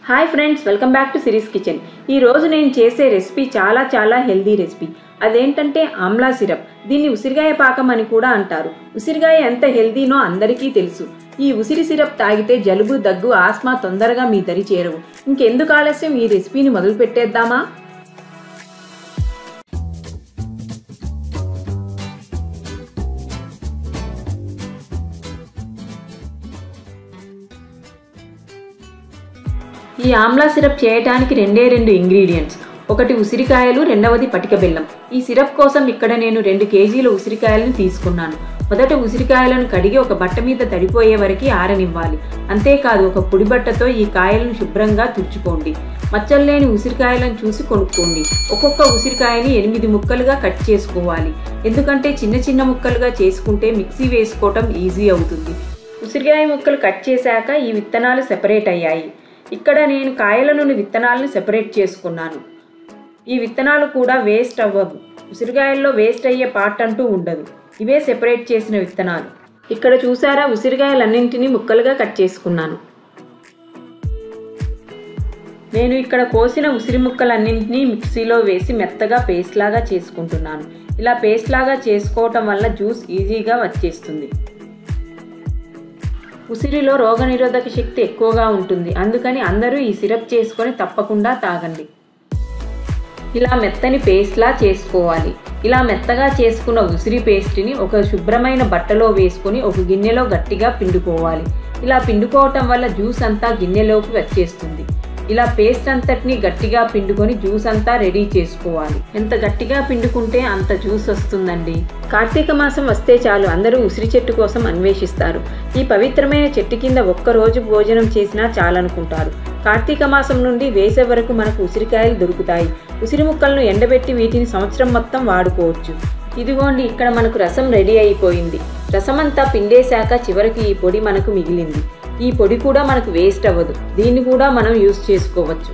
hi friends welcome back to series kitchen ఈ రోజు నేను చేసే రెసిపీ చాలా చాలా హెల్దీ రెసిపీ అదేంటంటే ఆమ్లా సిరప్ దీన్ని ఉసిరిగాయ పాకం అని కూడా అంటారు ఉసిరిగాయ ఎంత హెల్దీనో అందరికీ తెలుసు ఈ ఉసిరి సిరప్ తాగితే జలుబు దగ్గు ఆస్మా తొందరగా మీ దరి చేరవు ఇంకెందుకు ఆలస్యం ఈ రెసిపీని మొదలు పెట్టేద్దామా ఈ ఆమ్లా సిరప్ చేయటానికి రెండే రెండు ఇంగ్రీడియంట్స్ ఒకటి ఉసిరికాయలు రెండవది పటిక బెల్లం ఈ సిరప్ కోసం ఇక్కడ నేను రెండు కేజీల ఉసిరికాయలను తీసుకున్నాను మొదట ఉసిరికాయలను కడిగి ఒక బట్ట మీద తడిపోయే వరకు ఆరనివ్వాలి అంతేకాదు ఒక పొడి బట్టతో ఈ కాయలను శుభ్రంగా తుడుచుకోండి మచ్చలు లేని ఉసిరికాయలను చూసి కొనుక్కోండి ఒక్కొక్క ఉసిరికాయని ఎనిమిది ముక్కలుగా కట్ చేసుకోవాలి ఎందుకంటే చిన్న చిన్న ముక్కలుగా చేసుకుంటే మిక్సీ వేసుకోవటం ఈజీ అవుతుంది ఉసిరికాయ ముక్కలు కట్ చేశాక ఈ విత్తనాలు సెపరేట్ అయ్యాయి ఇక్కడ నేను కాయల నుండి విత్తనాలను సెపరేట్ చేసుకున్నాను ఈ విత్తనాలు కూడా వేస్ట్ అవ్వవు ఉసిరికాయల్లో వేస్ట్ అయ్యే పార్ట్ అంటూ ఉండదు ఇవే సెపరేట్ చేసిన విత్తనాలు ఇక్కడ చూసారా ఉసిరికాయలన్నింటినీ ముక్కలుగా కట్ చేసుకున్నాను నేను ఇక్కడ కోసిన ఉసిరి ముక్కలన్నింటినీ మిక్సీలో వేసి మెత్తగా పేస్ట్ లాగా చేసుకుంటున్నాను ఇలా పేస్ట్ లాగా చేసుకోవటం వల్ల జ్యూస్ ఈజీగా వచ్చేస్తుంది ఉసిరిలో రోగనిరోధక శక్తి ఎక్కువగా ఉంటుంది అందుకని అందరూ ఈ సిరప్ చేసుకొని తప్పకుండా తాగండి ఇలా మెత్తని పేస్ట్లా చేసుకోవాలి ఇలా మెత్తగా చేసుకున్న ఉసిరి పేస్ట్ని ఒక శుభ్రమైన బట్టలో వేసుకొని ఒక గిన్నెలో గట్టిగా పిండుకోవాలి ఇలా పిండుకోవటం వల్ల జ్యూస్ అంతా గిన్నెలోకి వచ్చేస్తుంది ఇలా పేస్ట్ అంతటిని గట్టిగా పిండుకొని జ్యూస్ అంతా రెడీ చేసుకోవాలి ఎంత గట్టిగా పిండుకుంటే అంత జ్యూస్ వస్తుందండి కార్తీక మాసం వస్తే చాలు అందరూ ఉసిరి చెట్టు కోసం అన్వేషిస్తారు ఈ పవిత్రమైన చెట్టు కింద ఒక్క రోజు భోజనం చేసినా చాలనుకుంటారు కార్తీక మాసం నుండి వేసే వరకు మనకు ఉసిరికాయలు దొరుకుతాయి ఉసిరి ముక్కలను ఎండబెట్టి వీటిని సంవత్సరం మొత్తం వాడుకోవచ్చు ఇదిగోండి ఇక్కడ మనకు రసం రెడీ అయిపోయింది రసం అంతా పిండేశాక చివరికి ఈ పొడి మనకు మిగిలింది ఈ పొడి కూడా మనకు వేస్ట్ అవ్వదు దీన్ని కూడా మనం యూస్ చేసుకోవచ్చు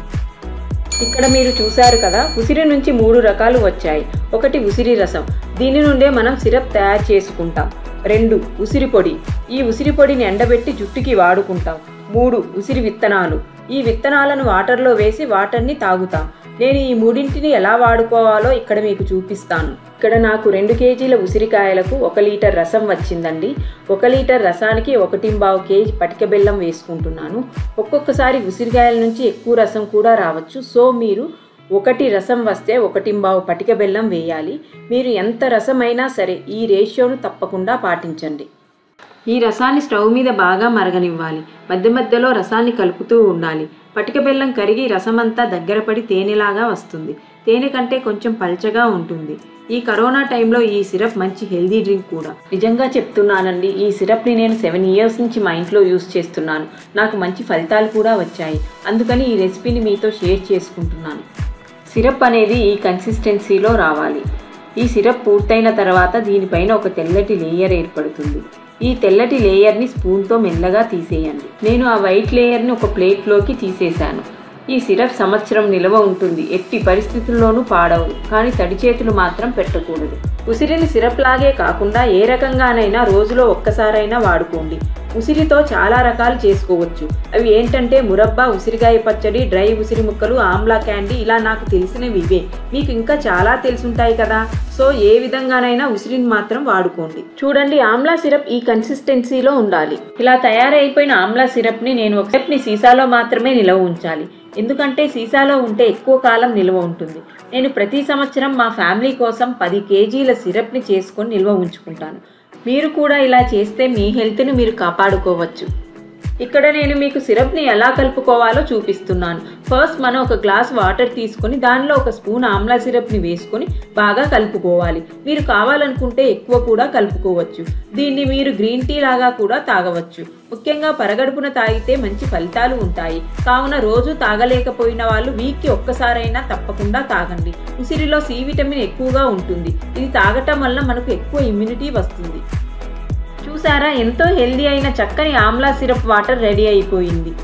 ఇక్కడ మీరు చూసారు కదా ఉసిరి నుంచి మూడు రకాలు వచ్చాయి ఒకటి ఉసిరి రసం దీని నుండే మనం సిరప్ తయారు చేసుకుంటాం రెండు ఉసిరి పొడి ఈ ఉసిరి పొడిని ఎండబెట్టి జుట్టుకి వాడుకుంటాం మూడు ఉసిరి విత్తనాలు ఈ విత్తనాలను వాటర్లో వేసి వాటర్ని తాగుతాం నేను ఈ మూడింటిని ఎలా వాడుకోవాలో ఇక్కడ మీకు చూపిస్తాను ఇక్కడ నాకు రెండు కేజీల ఉసిరికాయలకు ఒక లీటర్ రసం వచ్చిందండి ఒక లీటర్ రసానికి ఒకటింబావు కేజీ పటిక బెల్లం వేసుకుంటున్నాను ఒక్కొక్కసారి ఉసిరికాయల నుంచి ఎక్కువ రసం కూడా రావచ్చు సో మీరు ఒకటి రసం వస్తే ఒకటింబావు పటిక బెల్లం వేయాలి మీరు ఎంత రసం అయినా సరే ఈ రేషియోను తప్పకుండా పాటించండి ఈ రసాన్ని స్టవ్ మీద బాగా మరగనివ్వాలి మధ్య మధ్యలో రసాన్ని కలుపుతూ ఉండాలి పటిక బెల్లం కరిగి రసమంతా దగ్గర పడి తేనెలాగా వస్తుంది తేనె కంటే కొంచెం పల్చగా ఉంటుంది ఈ కరోనా టైంలో ఈ సిరప్ మంచి హెల్దీ డ్రింక్ కూడా నిజంగా చెప్తున్నానండి ఈ సిరప్ని నేను సెవెన్ ఇయర్స్ నుంచి మా ఇంట్లో యూస్ చేస్తున్నాను నాకు మంచి ఫలితాలు కూడా వచ్చాయి అందుకని ఈ రెసిపీని మీతో షేర్ చేసుకుంటున్నాను సిరప్ అనేది ఈ కన్సిస్టెన్సీలో రావాలి ఈ సిరప్ పూర్తయిన తర్వాత దీనిపైన ఒక తెల్లటి లేయర్ ఏర్పడుతుంది ఈ తెల్లటి లేయర్ని స్పూన్తో మెల్లగా తీసేయండి నేను ఆ వైట్ లేయర్ని ఒక ప్లేట్లోకి తీసేశాను ఈ సిరప్ సంవత్సరం నిల్వ ఉంటుంది ఎట్టి పరిస్థితుల్లోనూ పాడవు కానీ తడి చేతులు మాత్రం పెట్టకూడదు ఉసిరిని సిరప్ లాగే కాకుండా ఏ రకంగానైనా రోజులో ఒక్కసారైనా వాడుకోండి ఉసిరితో చాలా రకాలు చేసుకోవచ్చు అవి ఏంటంటే మురబ్బా ఉసిరికాయ పచ్చడి డ్రై ఉసిరి ముక్కలు ఆమ్లా క్యాండీ ఇలా నాకు తెలిసినవి ఇవే మీకు ఇంకా చాలా తెలుసుంటాయి కదా సో ఏ విధంగానైనా ఉసిరిని మాత్రం వాడుకోండి చూడండి ఆమ్లా సిరప్ ఈ కన్సిస్టెన్సీలో ఉండాలి ఇలా తయారైపోయిన ఆమ్లా సిరప్ని నేను ఒక స్టెప్ని సీసాలో మాత్రమే నిలవ ఉంచాలి ఎందుకంటే సీసాలో ఉంటే ఎక్కువ కాలం నిల్వ ఉంటుంది నేను ప్రతి సంవత్సరం మా ఫ్యామిలీ కోసం పది కేజీల సిరప్ని చేసుకొని నిల్వ ఉంచుకుంటాను మీరు కూడా ఇలా చేస్తే మీ హెల్త్ని మీరు కాపాడుకోవచ్చు ఇక్కడ నేను మీకు సిరప్ని ఎలా కలుపుకోవాలో చూపిస్తున్నాను ఫస్ట్ మనం ఒక గ్లాస్ వాటర్ తీసుకొని దానిలో ఒక స్పూన్ ఆమ్లా సిరప్ని వేసుకొని బాగా కలుపుకోవాలి మీరు కావాలనుకుంటే ఎక్కువ కూడా కలుపుకోవచ్చు దీన్ని మీరు గ్రీన్ టీ లాగా కూడా తాగవచ్చు ముఖ్యంగా పరగడుపున తాగితే మంచి ఫలితాలు ఉంటాయి కావున రోజు తాగలేకపోయిన వాళ్ళు వీక్కి ఒక్కసారైనా తప్పకుండా తాగండి ఉసిరిలో సి విటమిన్ ఎక్కువగా ఉంటుంది ఇది తాగటం వల్ల మనకు ఎక్కువ ఇమ్యూనిటీ వస్తుంది చూసారా ఎంతో హెల్దీ అయిన చక్కని ఆమ్లా సిరప్ వాటర్ రెడీ అయిపోయింది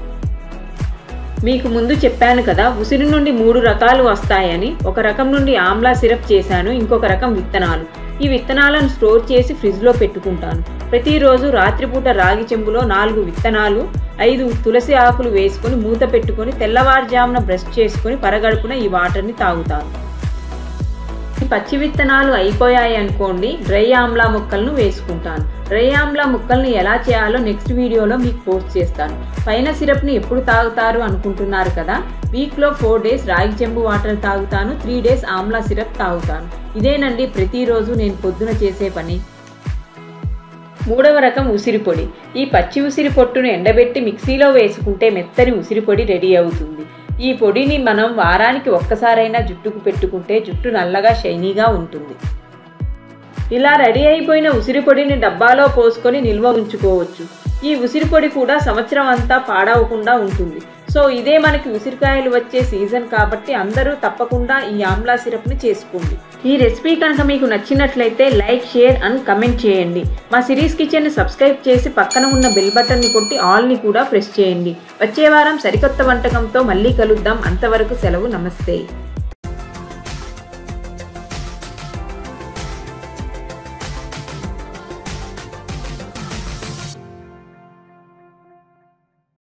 మీకు ముందు చెప్పాను కదా ఉసిరి నుండి మూడు రకాలు వస్తాయని ఒక రకం నుండి ఆమ్లా సిరప్ చేశాను ఇంకొక రకం విత్తనాలు ఈ విత్తనాలను స్టోర్ చేసి ఫ్రిడ్జ్లో పెట్టుకుంటాను ప్రతిరోజు రాత్రిపూట రాగి చెంబులో నాలుగు విత్తనాలు ఐదు తులసి ఆకులు వేసుకొని మూత పెట్టుకొని తెల్లవారుజామున బ్రష్ చేసుకొని పరగడుపున ఈ వాటర్ని తాగుతాను ఈ పచ్చి విత్తనాలు అయిపోయాయి అనుకోండి డ్రై ఆమ్లా ముక్కలను వేసుకుంటాను డ్రై ఆమ్లా ముక్కల్ని ఎలా చేయాలో నెక్స్ట్ వీడియోలో మీకు పోస్ట్ చేస్తాను పైన సిరప్ని ఎప్పుడు తాగుతారు అనుకుంటున్నారు కదా వీక్లో ఫోర్ డేస్ రాగి చెంబు వాటర్ తాగుతాను త్రీ డేస్ ఆమ్లా సిరప్ తాగుతాను ఇదేనండి ప్రతిరోజు నేను పొద్దున చేసే పని మూడవ రకం ఉసిరి పొడి ఈ పచ్చి ఉసిరి పొట్టును ఎండబెట్టి మిక్సీలో వేసుకుంటే మెత్తని ఉసిరి పొడి రెడీ అవుతుంది ఈ పొడిని మనం వారానికి ఒక్కసారైనా జుట్టుకు పెట్టుకుంటే జుట్టు నల్లగా షైనీగా ఉంటుంది ఇలా రెడీ అయిపోయిన ఉసిరి పొడిని డబ్బాలో పోసుకొని నిల్వ ఉంచుకోవచ్చు ఈ ఉసిరి పొడి కూడా సంవత్సరం అంతా పాడవకుండా ఉంటుంది సో ఇదే మనకి ఉసిరికాయలు వచ్చే సీజన్ కాబట్టి అందరూ తప్పకుండా ఈ ఆమ్లా సిరప్ని చేసుకోండి ఈ రెసిపీ కనుక మీకు నచ్చినట్లయితే లైక్ షేర్ అండ్ కమెంట్ చేయండి మా సిరీస్ కిచెన్ని సబ్స్క్రైబ్ చేసి పక్కన ఉన్న బెల్ బటన్ని కొట్టి ఆల్ని కూడా ప్రెస్ చేయండి వచ్చే వారం సరికొత్త వంటకంతో మళ్ళీ కలుద్దాం అంతవరకు సెలవు నమస్తే